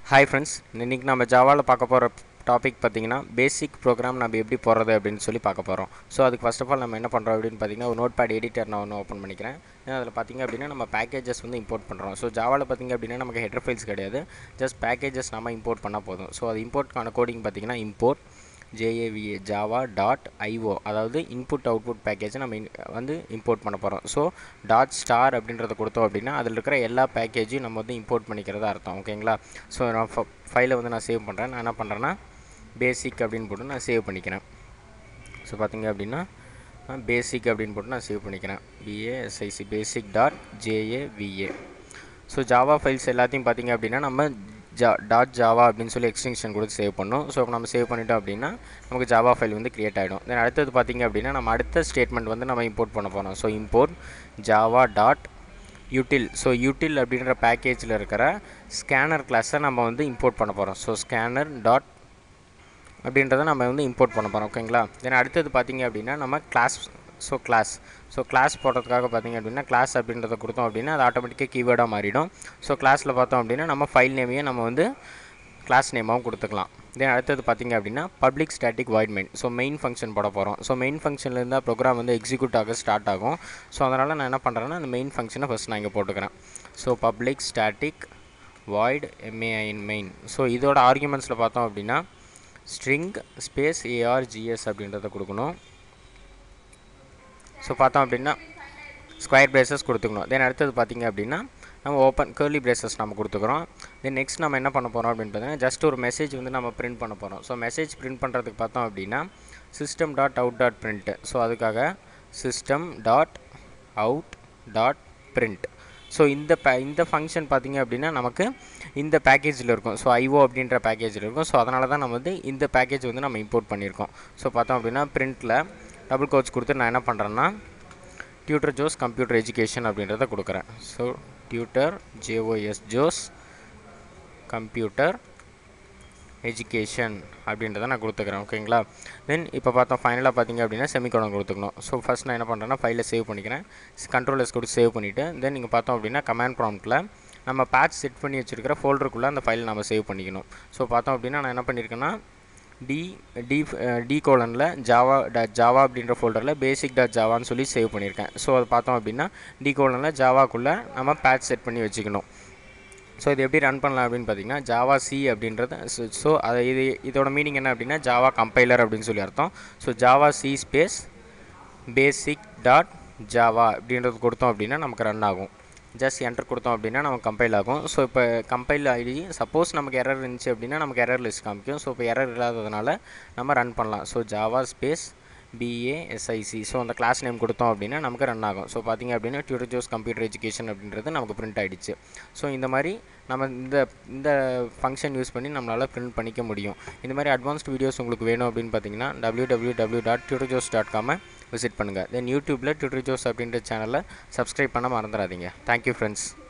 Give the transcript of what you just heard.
hi friends இன்றைக்கி நம்ம ஜாவாவில் பார்க்க போகிற டாபிக் பார்த்தீங்கன்னா பேசிக் ப்ரோக்ராம் நம்ம எப்படி போடுறது அப்படின்னு சொல்லி பார்க்க போகிறோம் ஸோ அதுக்கு ஃபஸ்ட் ஆஃப் ஆல் நம்ம என்ன பண்ணுறோம் அப்படின்னு பார்த்தீங்கன்னா ஒரு நோட் பேட் எடிட்டர் நான் ஒன்று ஓப்பன் பண்ணிக்கிறேன் அதில் பார்த்திங்க அப்படின்னா நம்ம பேக்கேஜஸ் வந்து இம்போர்ட் பண்ணுறோம் ஸோ ஜாவாவில் பார்த்திங்க அப்படின்னா நமக்கு ஹெடர் ஃபைல்ஸ் கிடையாது ஜஸ்ட் பேக்கேஜஸ் நம்ம இம்போர்ட் பண்ணால் போதும் ஸோ அது இம்போர்ட்கான கோடிங் பார்த்திங்கன்னா import J A V A java dot IO அதாவது இன்புட் அவுட்புட் பேக்கேஜை நம்ம in- வந்து இம்போர்ட் பண்ண போகிறோம் ஸோ டாட் ஸ்டார் அப்படின்றத கொடுத்தோம் அப்படின்னா அதில் இருக்கிற எல்லா பேக்கேஜையும் நம்ம வந்து இம்போர்ட் பண்ணிக்கிறதா அர்த்தம் ஓகேங்களா ஸோ நான் ஃபைலை வந்து நான் சேவ் பண்ணுறேன் நான் என்ன பண்ணுறேன்னா பேசிக் அப்படின்னு போட்டு நான் சேவ் பண்ணிக்கிறேன் ஸோ பார்த்தீங்க அப்படின்னா பேசிக் அப்படின்னு போட்டு நான் சேவ் பண்ணிக்கிறேன் B A S I C basic dot J A V A so java files எல்லாத்தையும் பார்த்தீங்க அப்படின்னா நம்ம ஜா டாட் ஜாவா அப்படின்னு சொல்லி எக்ஸ்டென்ஷன் கொடுத்து சேவ் பண்ணோம் ஸோ நம்ம சேவ் பண்ணிட்டோம் அப்படின்னா நமக்கு ஜாவா ஃபைல் வந்து கிரியேட் ஆகிடும் தென் அடுத்தது பார்த்தீங்க அப்படின்னா நம்ம அடுத்த ஸ்டேட்மெண்ட் வந்து நம்ம இம்போர்ட் பண்ண போகிறோம் so import java dot util so util அப்படின்ற பேக்கேஜில் இருக்கிற ஸ்கேனர் கிளாஸை நம்ம வந்து இம்போர்ட் பண்ண போகிறோம் ஸோ ஸ்கேனர் டாட் அப்படின்றத நம்ம வந்து இம்போர்ட் பண்ண போகிறோம் ஓகேங்களா தென் அடுத்தது பார்த்தீங்க அப்படின்னா நம்ம class so class so class போடுறதுக்காக பார்த்தீங்க அப்படின்னா கிளாஸ் அப்படின்றத கொடுத்தோம் அப்படின்னா அது ஆட்டோமேட்டிக்காக கீவேர்டாக மாறிடும் ஸோ கிளாஸில் பார்த்தோம் அப்படின்னா நம்ம ஃபைல் நேமையும் நம்ம வந்து கிளாஸ் நேமாகவும் கொடுத்துக்கலாம் தென் அடுத்தது பார்த்தீங்க அப்படின்னா public static void main so main function போட போகிறோம் ஸோ மெயின் ஃபங்க்ஷனில் இருந்தால் ப்ரோக்ராம் வந்து எக்ஸிக்யூட் ஆக ஸ்டார்ட் ஆகும் ஸோ அதனால் நான் என்ன பண்ணுறேன்னா அந்த மெயின் ஃபங்க்ஷனை ஃபஸ்ட் நான் இங்கே போட்டுக்கிறேன் so public static void M A I N main so இதோட ஆர்குமெண்ட்ஸில் பார்த்தோம் அப்படின்னா ஸ்ட்ரிங் ஸ்பேஸ் ஏஆர்ஜிஎஸ் அப்படின்றத கொடுக்கணும் ஸோ பார்த்தோம் அப்படின்னா ஸ்கொயர் பிரேசஸ் கொடுத்துக்கணும் தென் அடுத்தது பார்த்தீங்க அப்படின்னா நம்ம ஓப்பன் கேர்லி பிரேசஸ் நம்ம கொடுத்துக்கிறோம் தென் நெக்ஸ்ட் நம்ம என்ன பண்ண போகிறோம் அப்படின்னு பார்த்தீங்கன்னா ஜஸ்ட் ஒரு மெசேஜ் வந்து நம்ம பிரிண்ட் பண்ண போகிறோம் ஸோ மெசேஜ் பிரிண்ட் பண்ணுறதுக்கு பார்த்தோம் அப்படின்னா system dot out dot print so அதுக்காக system dot out dot print so இந்த பே இந்த ஃபங்க்ஷன் பார்த்தீங்க அப்படின்னா நமக்கு இந்த பேக்கேஜில் இருக்கும் ஸோ ஐஓ அப்படின்ற பேக்கேஜில் இருக்கும் ஸோ அதனால தான் நம்ம வந்து இந்த பேக்கேஜ் வந்து நம்ம இம்போர்ட் பண்ணியிருக்கோம் ஸோ பார்த்தோம் அப்படின்னா பிரிண்ட்டில் டபுள் கோட்ஸ் கொடுத்து நான் என்ன பண்ணுறேன்னா டியூட்டர் ஜோஸ் கம்ப்யூட்டர் எஜுகேஷன் அப்படின்றத கொடுக்குறேன் so tutor J O S Joes computer education அப்படின்றத நான் கொடுத்துக்கிறேன் ஓகேங்களா தென் இப்போ பார்த்தோம் ஃபைனலாக பார்த்தீங்க அப்படின்னா செமிகோடன் கொடுத்துக்கணும் ஸோ ஃபஸ்ட் நான் என்ன பண்ணுறேன்னா ஃபைலை சேவ் பண்ணிக்கிறேன் கண்ட்ரோலர்ஸ் கொடுத்து சேவ் பண்ணிவிட்டு தென் நீங்கள் பார்த்தோம் அப்படின்னா கமாண்ட் ப்ராம்ப்ட்டில் நம்ம பேட்ச் செட் பண்ணி வச்சுருக்கிற ஃபோல்டருக்குள்ளே அந்த ஃபைலை நம்ம சேவ் பண்ணிக்கணும் ஸோ பார்த்தோம் அப்படின்னா நான் என்ன பண்ணியிருக்கேன்னா டி டி டி கோலனில் ஜாவா டாட் ஜாவா அப்படின்ற ஃபோல்டரில் பேசிக் டாட் ஜாவான்னு சொல்லி சேவ் பண்ணியிருக்கேன் ஸோ அது பார்த்தோம் அப்படின்னா டி கோலனில் ஜாவாக்குள்ளே நம்ம பேட்ச் செட் பண்ணி வச்சுக்கணும் ஸோ இது எப்படி ரன் பண்ணலாம் அப்படின்னு பார்த்தீங்கன்னா ஜாவா சி அப்படின்றது ஸோ அது இது இதோட மீனிங் என்ன அப்படின்னா ஜாவா கம்பைலர் அப்படின்னு சொல்லி அர்த்தம் so java C space basic dot java அப்படின்றது கொடுத்தோம் அப்படின்னா நமக்கு ரன் ஆகும் ஜஸ்ட் என்டர் கொடுத்தோம் அப்படின்னா நமக்கு கம்பைல் ஆகும் ஸோ இப்போ கம்பைல் ஐடி சப்போஸ் நமக்கு எரர் இருந்துச்சு அப்படின்னா நமக்கு எரர் லிஸ்ட் காமிக்கும் ஸோ இப்போ எரர் இல்லாததுனால நம்ம ரன் பண்ணலாம் so java space B A S I C so அந்த கிளாஸ் நேம் கொடுத்தோம் அப்படின்னா நமக்கு ரன் ஆகும் ஸோ பார்த்தீங்க அப்படின்னா டியூட்டர் ஜோஸ் கம்ப்யூட்டர் எஜுகேஷன் அப்படின்றது நமக்கு பிரிண்ட் ஆகிடுச்சு ஸோ இந்த மாதிரி நம்ம இந்த இந்த ஃபங்க்ஷன் யூஸ் பண்ணி நம்மளால் பிரிண்ட் பண்ணிக்க முடியும் இந்த மாதிரி அட்வான்ஸ்ட் வீடியோஸ் உங்களுக்கு வேணும் அப்படின்னு பார்த்தீங்கன்னா W W W dot tutor Joes dot காமை விசிட் பண்ணுங்கள் தென் யூடியூப்பில் டியூட்டர் ஜோஸ் அப்படின்ற சேனலை சப்ஸ்கிரைப் பண்ண மறந்துடாதீங்க தேங்க்யூ ஃப்ரெண்ட்ஸ்